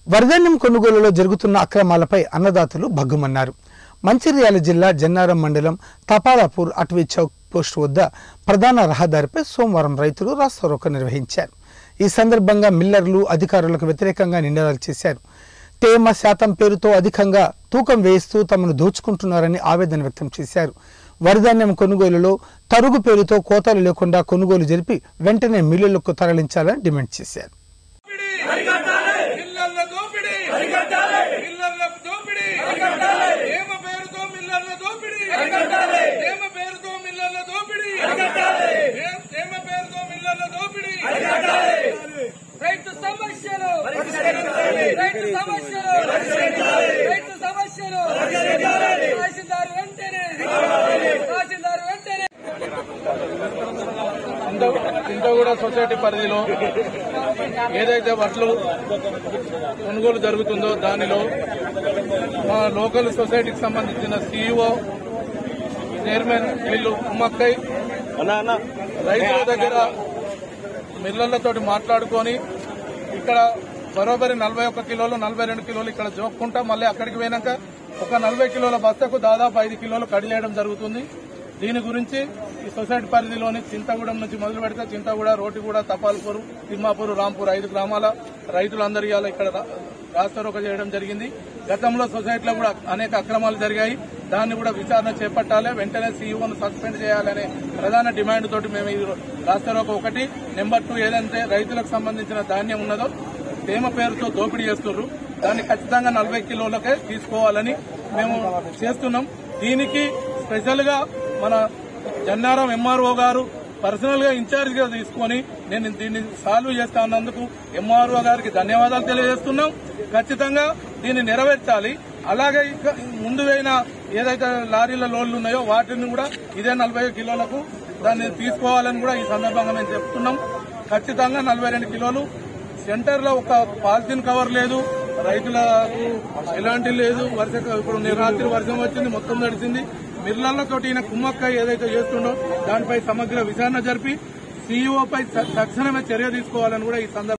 వరధాన్యం కొనుగోలులో జరుగుతున్న అక్రమాలపై అన్నదాతలు భగ్గుమన్నారు మంచిర్యాల జిల్లా జన్నారం మండలం తపాలాపూర్ అటవీ చౌక్ పోస్ట్ వద్ద ప్రధాన రహదారిపై సోమవారం రైతులు రాస్తారోక నిర్వహించారు ఈ సందర్భంగా మిల్లర్లు అధికారులకు వ్యతిరేకంగా నినాదాలు చేశారు తేమ శాతం పేరుతో అధికంగా తూకం వేయిస్తూ తమను దోచుకుంటున్నారని ఆవేదన వ్యక్తం చేశారు వరిధాన్యం కొనుగోలులో తరుగు పేరుతో కోతలు లేకుండా కొనుగోలు జరిపి వెంటనే మిల్లులకు తరలించాలని డిమాండ్ చేశారు మిల్లర్ల దోపిడీ మిల్లర్ల దోపిడీ ఏమ పేరుతో మిల్లర్ల దోపిడీ ఏమ పేరుతో మిల్లర్ల దోపిడీ ఏ- ఏమ పేరుతో మిల్లర్ల దోపిడీ రైతు సమస్యలు రైతు సమస్యలు రైతు సమస్యలు తహసీల్దార్ వెంటనే తహసీల్దార్ వెంటనే చింతగూడ సొసైటీ పరిధిలో ఏదైతే వడ్లు కొనుగోలు జరుగుతుందో దానిలో మా లోకల్ సొసైటీకి సంబంధించిన సీఈఓ చైర్మన్ వీళ్ళు ఉమ్మక్కై రైతుల దగ్గర మిల్లర్లతోటి మాట్లాడుకొని ఇక్కడ బరోబరి నలభై ఒక్క కిలోలు నలభై రెండు కిలోలు ఇక్కడ జోక్కుంటా మళ్ళీ అక్కడికి పోయినాక ఒక నలభై కిలోల బస్తకు దాదాపు ఐదు కిలోలు కడిలేయడం జరుగుతుంది దీని గురించి ఈ సొసైటీ పరిధిలోని చింతగూడెం నుంచి మొదలు పెడితే చింతగూడ రోటిగూడ తపాల్పూర్ తిమ్మాపూర్ రాంపూర్ ఐదు గ్రామాల రైతులందరూ ఇవాళ ఇక్కడ రా- రాస్తారోక చేయడం జరిగింది గతంలో సొసైటీలో కూడా అనేక అక్రమాలు జరిగాయి దాన్ని కూడా విచారణ చేపట్టాలి వెంటనే సీఈఓను సస్పెండ్ చేయాలనే ప్రధాన డిమాండ్ తోటి మేము ఈ రాస్తారోక ఒకటి నెంబర్ టూ ఏదంటే రైతులకు సంబంధించిన ధాన్యం ఉన్నదో తేమ పేరుతో దోపిడీ చేస్తున్నారు దాన్ని ఖచ్చితంగా నలభై కిలోలకే తీసుకోవాలని మేము చేస్తున్నాం దీనికి స్పెషల్ గా మన జన్నారం ఎంఆర్ఓ గారు పర్సనల్ గా ఇన్ఛార్జ్ గా తీసుకొని నేను దీన్ని సాల్వ్ చేస్తా ఉన్నందుకు ఎంఆర్ఓ గారికి ధన్యవాదాలు తెలియజేస్తున్నాం ఖచ్చితంగా దీన్ని నెరవేర్చాలి అలాగే ఇంకా ముందు పోయిన ఏదైతే లారీల లోన్లు ఉన్నాయో వాటిని కూడా ఇదే నలభై కిలోలకు దాన్ని తీసుకోవాలని కూడా ఈ సందర్భంగా మేము చెప్తున్నాం ఖచ్చితంగా నలభై రెండు కిలోలు సెంటర్ లో ఒక పాలిథిన్ కవర్ లేదు రైతులకు ఎలాంటి లేదు వర్ష ఇప్పుడు నిన్న రాత్రి వర్షం వచ్చింది మొత్తం తడిసింది మిర్లలతోటి ఈయన కుమ్మక్క ఏదైతే చేస్తుండో దానిపై సమగ్ర విచారణ జరిపి సీఈఓపై తక్షణమే చర్య తీసుకోవాలని కూడా ఈ సందర్భంగా